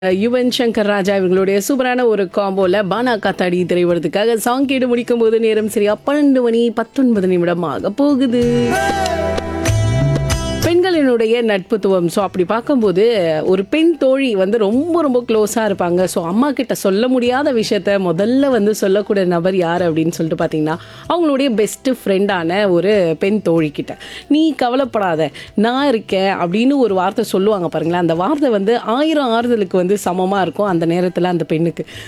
யுவன் சங்கர் ராஜா இவங்களுடைய சூப்பரான ஒரு காம்போல பானா காத்தாடி திரைப்படத்துக்காக சாங் கேட்டு முடிக்கும் போது நேரம் சரியா பன்னெண்டு மணி பத்தொன்பது நிமிடமாக போகுது பெண்களினுடைய நட்புத்துவம் ஸோ அப்படி பார்க்கும்போது ஒரு பெண் தோழி வந்து ரொம்ப ரொம்ப க்ளோஸாக இருப்பாங்க ஸோ அம்மா கிட்ட சொல்ல முடியாத விஷயத்த முதல்ல வந்து சொல்லக்கூடிய நபர் யார் அப்படின்னு சொல்லிட்டு பார்த்தீங்கன்னா அவங்களுடைய பெஸ்ட்டு ஃப்ரெண்டான ஒரு பெண் தோழி கிட்ட நீ கவலைப்படாத நான் இருக்கேன் அப்படின்னு ஒரு வார்த்தை சொல்லுவாங்க பாருங்களேன் அந்த வார்த்தை வந்து ஆயிரம் ஆறுதலுக்கு வந்து சமமாக இருக்கும் அந்த நேரத்தில் அந்த பெண்ணுக்கு